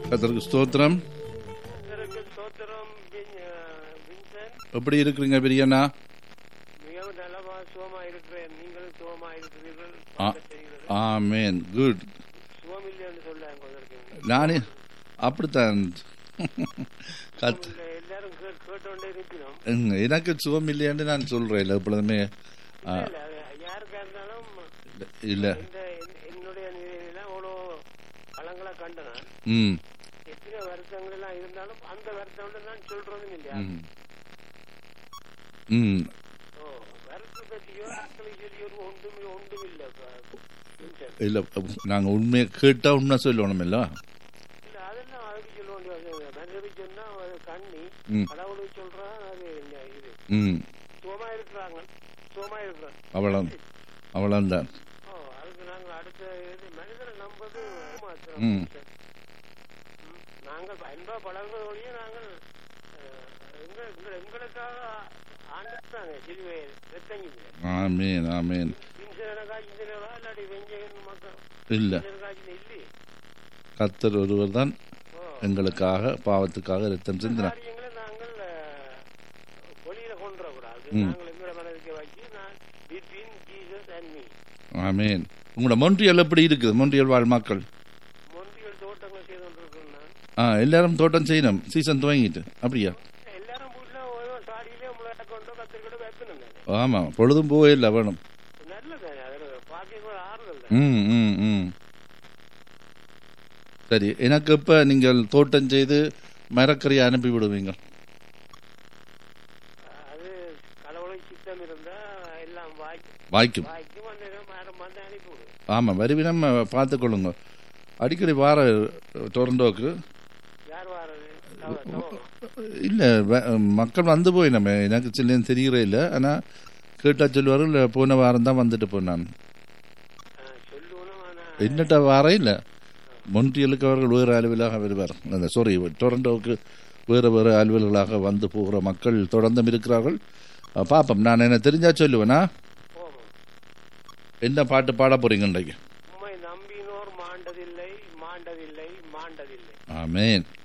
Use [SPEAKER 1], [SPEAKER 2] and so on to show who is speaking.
[SPEAKER 1] கத்தருக்கு ஸ்தோத்திரம்
[SPEAKER 2] கர்த்தருக்கு ஸ்தோத்திரம் வின்- அஹ், வின்சென்ட்
[SPEAKER 1] எப்படி இருக்கிறீங்க பிரியண்ணா
[SPEAKER 2] மிகவும் நலமா சுகமா இருக்கிறேன் நீங்களும் சுகமா இருக்கிறீர்கள்
[SPEAKER 1] ஆ.
[SPEAKER 2] பார்க்க தெரிகிறது.
[SPEAKER 1] ஆமேன் குட்
[SPEAKER 2] சுகம் இல்லைன்னு சொல்ல கொண்டிருக்கேன்
[SPEAKER 1] நானே அப்படித்தான் கத்
[SPEAKER 2] இல்ல, எல்லாரும் கேட்- கேட்டோண்டே இருக்கிறோம்
[SPEAKER 1] ம், எனக்கு சுகம் இல்லையான்னு நான் சொல்றேன் எப்பொழுதுமே ஆ,
[SPEAKER 2] இல்ல, அது யாருக்கா இருந்தாலும்
[SPEAKER 1] இல்ல
[SPEAKER 2] இந்த என்- என்னுடைய நிலையெல்லாம் அவ்வளோ பழங்களா கண்ட நான்
[SPEAKER 1] ம்
[SPEAKER 2] எத்தனை வருத்தங்கள் எல்லாம் இருந்தாலும் அந்த வருத்தம் நான் சொல்றதும் இல்லையா
[SPEAKER 1] ம் ம்
[SPEAKER 2] ஓ வருத்தத்தை பற்றியோ அக்களை சொல்லியோ ஒன்றும் ஒன்றும் இல்லை வின்சென்ட்
[SPEAKER 1] இல்ல நாங்க உண்மையை கேட்டா உண்மை சொல்லணும் இல்ல
[SPEAKER 2] இல்ல அதெல்லாம் அதுக்கு சொல்ல வேண்டிய மனிதருக்கு சொன்னா அது கண்ணி
[SPEAKER 1] ம்.
[SPEAKER 2] கடவுளுக்கு சொல்றான் அது என்ன இது
[SPEAKER 1] ம்
[SPEAKER 2] சுகமா இருக்கிறாங்க சுகமா இருக்கிறாங்க
[SPEAKER 1] அவ்வளோ அவ்வளோதான்
[SPEAKER 2] ஓ அதுக்கு நாங்கள் அடுத்த இது மனிதரை நம்பது மாத்திரம்
[SPEAKER 1] ம்.
[SPEAKER 2] ம். நாங்கள் அன்பா பழகுறதோடய நாங்கள் அஹ், எங்க எங்க- எங்களுக்காக ஆண்டுட்டாங்க சிலுவை ரத்தங்கிங்க
[SPEAKER 1] ஆமேன் ஆமேன்
[SPEAKER 2] இன்சன காய்ச்சினவா இல்லாட்டி வெஞ்சகன் மக்கள்
[SPEAKER 1] இல்ல
[SPEAKER 2] இன்சன காய்ச்சின இல்லையே
[SPEAKER 1] கத்தர் ஒருவர் தான்
[SPEAKER 2] ஓ
[SPEAKER 1] எங்களுக்காக பாவத்துக்காக ரத்தம் சிந்தினார்
[SPEAKER 2] காரியங்களை நாங்கள் அஹ், வெளியில கொண்டு வரக்கூடாது
[SPEAKER 1] ம்.
[SPEAKER 2] நாங்கள் எங்களோட மனதுக்கு வச்சு நான் between Jesus and me
[SPEAKER 1] amen உங்களோட மொன்றியல் எப்படி இருக்குது மொன்றியல் வாழ் மக்கள்
[SPEAKER 2] மொன்றியல் தோட்டங்கள் செய்து கொண்டிருக்கோம் நான்
[SPEAKER 1] ஆ எல்லாரும் தோட்டம் செய்யணும் சீசன் துவங்கிட்டு அப்படியா
[SPEAKER 2] எல்லாரும் வீட்டுல ஓய்வோ சாடியிலே முளை கொண்டோ கத்திரிக்கொண்டோ வைக்கணும் தானே
[SPEAKER 1] ஆமாம் பொழுதும் போயில்லை வேணும்
[SPEAKER 2] நல்லதானே அது பாக்கி கூட ஆறுதல் தான்
[SPEAKER 1] ம் ம் ம் சரி எனக்கு இப்போ நீங்கள் தோட்டம் செய்து மரக்கறியை அனுப்பி விடுவீங்க
[SPEAKER 2] அது கடவுளுக்கு சித்தம் இருந்தா எல்லாம் வாய்க்கும்
[SPEAKER 1] வாய்க்கும்
[SPEAKER 2] வாய்க்கும் வந்து மரம் வந்து அனுப்பி விடும்
[SPEAKER 1] ஆமாம் வருவினம் பார்த்துக்கொள்ளுங்க அடிக்கடி வார டொரண்டோக்கு
[SPEAKER 2] யார் வாரது தவ- தவம்.
[SPEAKER 1] இல்லை மக்கள் வந்து போய் நம்ம எனக்கு சில்லேன்னு தெரியறே இல்லை ஆனால் கேட்டால் சொல்லுவார்கள் போன வாரம் தான் வந்துட்டு போனான்
[SPEAKER 2] ஆ, சொல்லணும் ஆனா
[SPEAKER 1] என்னட்ட வாரம் இல்லை மொன்றியலுக்கு அவர்கள் வேறு அலுவலாக வருவார் அந்த சாரி டொரண்டோவுக்கு வேறு வேறு அலுவல்களாக வந்து போகிற மக்கள் தொடர்ந்தும் இருக்கிறார்கள் அஹ், பார்ப்போம் நான் என்ன தெரிஞ்சா சொல்லுவேனா
[SPEAKER 2] போவோம்
[SPEAKER 1] என்ன பாட்டு பாட போறீங்க இன்றைக்கு
[SPEAKER 2] உம்மை நம்பினோர் மாண்டதில்லை மாண்டதில்லை மாண்டதில்லை
[SPEAKER 1] ஆமேன்